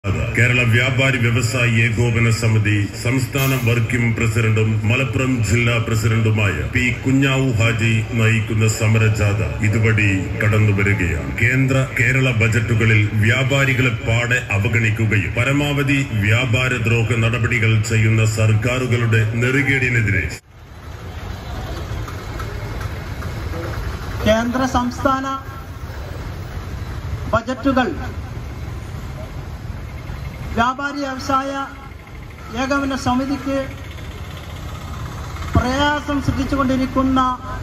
കേരള വ്യാപാരി വ്യവസായി ഏകോപന സമിതി സംസ്ഥാന വർക്കിംഗ് പ്രസിഡന്റും മലപ്പുറം ജില്ലാ പ്രസിഡന്റുമായ പി കുഞ്ഞാവു ഹാജി നയിക്കുന്ന സമരജാഥ ഇതുവഴി കടന്നുവരികയാണ് കേന്ദ്ര കേരള ബജറ്റുകളിൽ വ്യാപാരികളെ പാടെ അവഗണിക്കുകയും പരമാവധി വ്യാപാരദ്രോഹ നടപടികൾ ചെയ്യുന്ന സർക്കാരുകളുടെ നെറുകേടിനെതിരെ കേന്ദ്ര സംസ്ഥാന ബജറ്റുകൾ വ്യാപാരി വ്യവസായ ഏകോപന സമിതിക്ക് പ്രയാസം സൃഷ്ടിച്ചുകൊണ്ടിരിക്കുന്ന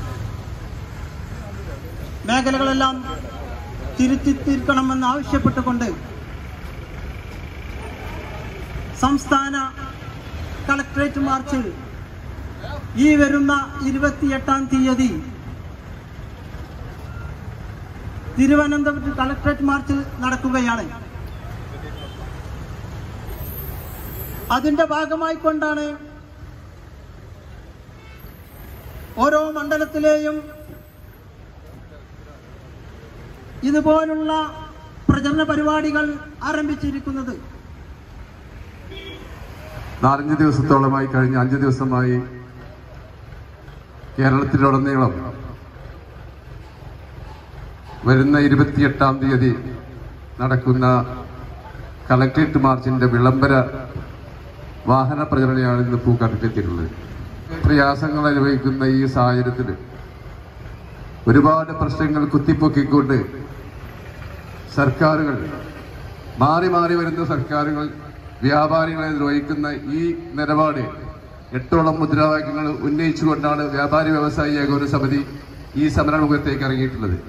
മേഖലകളെല്ലാം തിരുത്തി തീർക്കണമെന്ന് ആവശ്യപ്പെട്ടുകൊണ്ട് സംസ്ഥാന കളക്ട്രേറ്റ് മാർച്ചിൽ ഈ വരുന്ന ഇരുപത്തിയെട്ടാം തീയതി തിരുവനന്തപുരം കളക്ട്രേറ്റ് മാർച്ചിൽ നടക്കുകയാണ് അതിന്റെ ഭാഗമായി കൊണ്ടാണ് ഓരോ മണ്ഡലത്തിലെയും ഇതുപോലുള്ള പ്രചരണ പരിപാടികൾ ആരംഭിച്ചിരിക്കുന്നത് നാലഞ്ച് ദിവസത്തോളമായി കഴിഞ്ഞ അഞ്ച് ദിവസമായി കേരളത്തിലുടനീളം വരുന്ന ഇരുപത്തിയെട്ടാം തീയതി നടക്കുന്ന കളക്ട്രേറ്റ് മാർച്ചിന്റെ വിളംബര വാഹന പ്രചരണയാണ് ഇന്ന് പൂക്കാട്ടിലെത്തിയിട്ടുള്ളത് പ്രയാസങ്ങൾ അനുഭവിക്കുന്ന ഈ സാഹചര്യത്തിൽ ഒരുപാട് പ്രശ്നങ്ങൾ കുത്തിപ്പൊക്കിക്കൊണ്ട് സർക്കാരുകൾ മാറി മാറി വരുന്ന സർക്കാരുകൾ വ്യാപാരികളെ ദ്രോഹിക്കുന്ന ഈ നിലപാട് എട്ടോളം മുദ്രാവാക്യങ്ങൾ ഉന്നയിച്ചുകൊണ്ടാണ് വ്യാപാരി വ്യവസായി ഏകോപന സമിതി ഈ സമരമുഖത്തേക്ക് ഇറങ്ങിയിട്ടുള്ളത്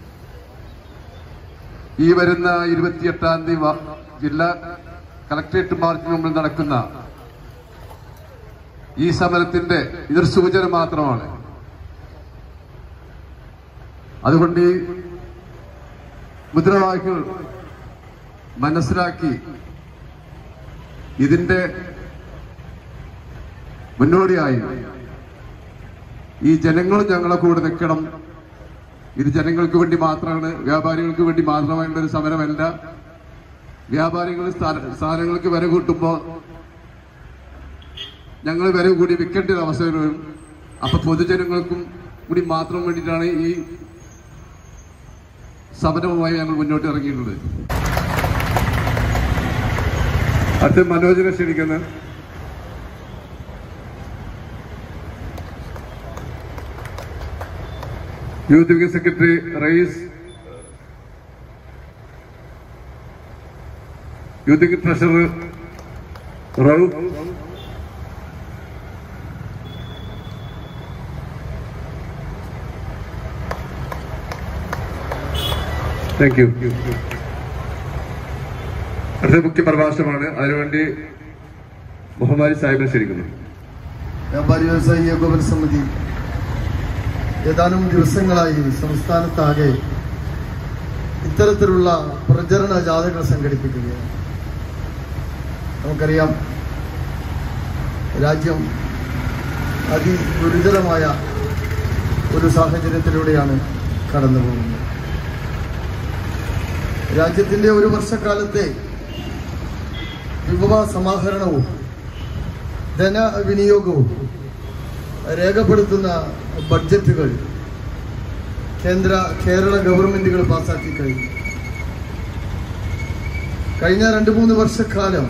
ഈ വരുന്ന ഇരുപത്തിയെട്ടാം തീയതി വ- ജില്ലാ കളക്ട്രേറ്റ് മാർച്ചിന് മുമ്പിൽ നടക്കുന്ന ഈ സമരത്തിന്റെ ഇതൊരു സൂചന മാത്രമാണ് അതുകൊണ്ട് ഈ മുദ്രാവാക്യങ്ങൾ മനസ്സിലാക്കി ഇതിന്റെ മുന്നോടിയായി ഈ ജനങ്ങളും ഞങ്ങളെ കൂടെ നിൽക്കണം ഇത് ജനങ്ങൾക്ക് വേണ്ടി മാത്രമാണ് വ്യാപാരികൾക്ക് വേണ്ടി മാത്രമായുള്ള ഒരു സമരമല്ല വ്യാപാരികൾ സ്ഥാന- സാധനങ്ങൾക്ക് വില കൂട്ടുമ്പോൾ ഞങ്ങൾ വില കൂടി വിൽക്കേണ്ട ഒരു അവസ്ഥ വരും അപ്പൊ പൊതുജനങ്ങൾക്കും കൂടി മാത്രം വേണ്ടിയിട്ടാണ് ഈ സമരവുമായി ഞങ്ങൾ മുന്നോട്ട് ഇറങ്ങിയിട്ടുള്ളത് അടുത്ത മനോജിനെ ക്ഷണിക്കുന്നത് youth wing secretary Raees youth wing treasurer Rauf thank you അടുത്ത മുഖ്യ പ്രഭാഷണമാണ് അതിനുവേണ്ടി മുഹമ്മദ് സാഹിബിനെ ക്ഷണിക്കുന്നു വ്യാപാരി വ്യവസായി ഏകോപന സമിതി ഏതാനും ദിവസങ്ങളായി സംസ്ഥാനത്താകെ ഇത്തരത്തിലുള്ള പ്രചരണ ജാഥകൾ സംഘടിപ്പിക്കുകയാണ് നമുക്കറിയാം രാജ്യം അതിഗുരുതരമായ ഒരു സാഹചര്യത്തിലൂടെയാണ് കടന്നു പോകുന്നത് രാജ്യത്തിന്റെ ഒരു വർഷക്കാലത്തെ വിഭവ സമാഹരണവും ധനവിനിയോഗവും രേഖപ്പെടുത്തുന്ന ബഡ്ജറ്റുകൾ കേന്ദ്ര കേരള ഗവൺമെന്റുകൾ പാസാക്കി കഴിഞ്ഞു കഴിഞ്ഞ രണ്ട് മൂന്ന് വർഷക്കാലം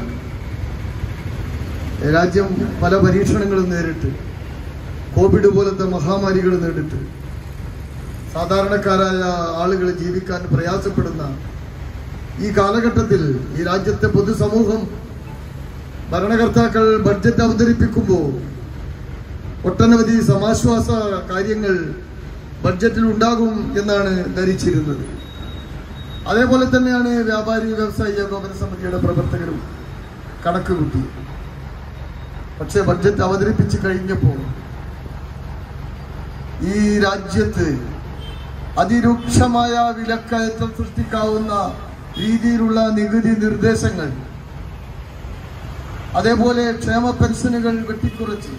രാജ്യം പല പരീക്ഷണങ്ങളും നേരിട്ട് കോവിഡ് പോലത്തെ മഹാമാരികൾ നേരിട്ട് സാധാരണക്കാരായ ആളുകൾ ജീവിക്കാൻ പ്രയാസപ്പെടുന്ന ഈ കാലഘട്ടത്തിൽ ഈ രാജ്യത്തെ പൊതുസമൂഹം ഭരണകർത്താക്കൾ ബഡ്ജറ്റ് അവതരിപ്പിക്കുമ്പോൾ ഒട്ടനവധി സമാശ്വാസ കാര്യങ്ങൾ ബഡ്ജറ്റിൽ ഉണ്ടാകും എന്നാണ് ധരിച്ചിരുന്നത് അതേപോലെ തന്നെയാണ് വ്യാപാരി വ്യവസായി ഏകോപന സമിതിയുടെ പ്രവർത്തകരും കണക്ക് കൂട്ടി പക്ഷെ ബഡ്ജറ്റ് അവതരിപ്പിച്ച് കഴിഞ്ഞപ്പോൾ ഈ രാജ്യത്ത് അതിരൂക്ഷമായ വിലക്കയറ്റം സൃഷ്ടിക്കാവുന്ന രീതിയിലുള്ള നികുതി നിർദ്ദേശങ്ങൾ അതേപോലെ ക്ഷേമ പെൻഷനുകൾ വെട്ടിക്കുറച്ച്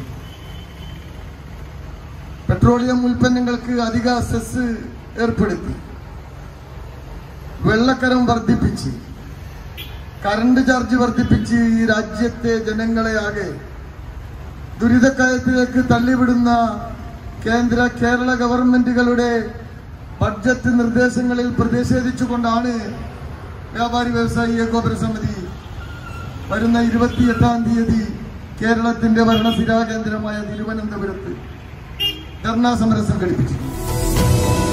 പെട്രോളിയം ഉൽപ്പന്നങ്ങൾക്ക് അധിക സെസ് ഏർപ്പെടുത്തി വെള്ളക്കരം വർദ്ധിപ്പിച്ച് കറണ്ട് ചാർജ് വർദ്ധിപ്പിച്ച് ഈ രാജ്യത്തെ ജനങ്ങളെ ആകെ ദുരിതക്കയത്തിലേക്ക് തള്ളിവിടുന്ന കേന്ദ്ര കേരള ഗവൺമെന്റുകളുടെ ബഡ്ജറ്റ് നിർദ്ദേശങ്ങളിൽ പ്രതിഷേധിച്ചുകൊണ്ടാണ് വ്യാപാരി വ്യവസായി ഏകോപന സമിതി വരുന്ന ഇരുപത്തിയെട്ടാം തീയതി കേരളത്തിന്റെ ഭരണസിരാ കേന്ദ്രമായ തിരുവനന്തപുരത്ത് ധർണാ സമരം സംഘടിപ്പിച്ചു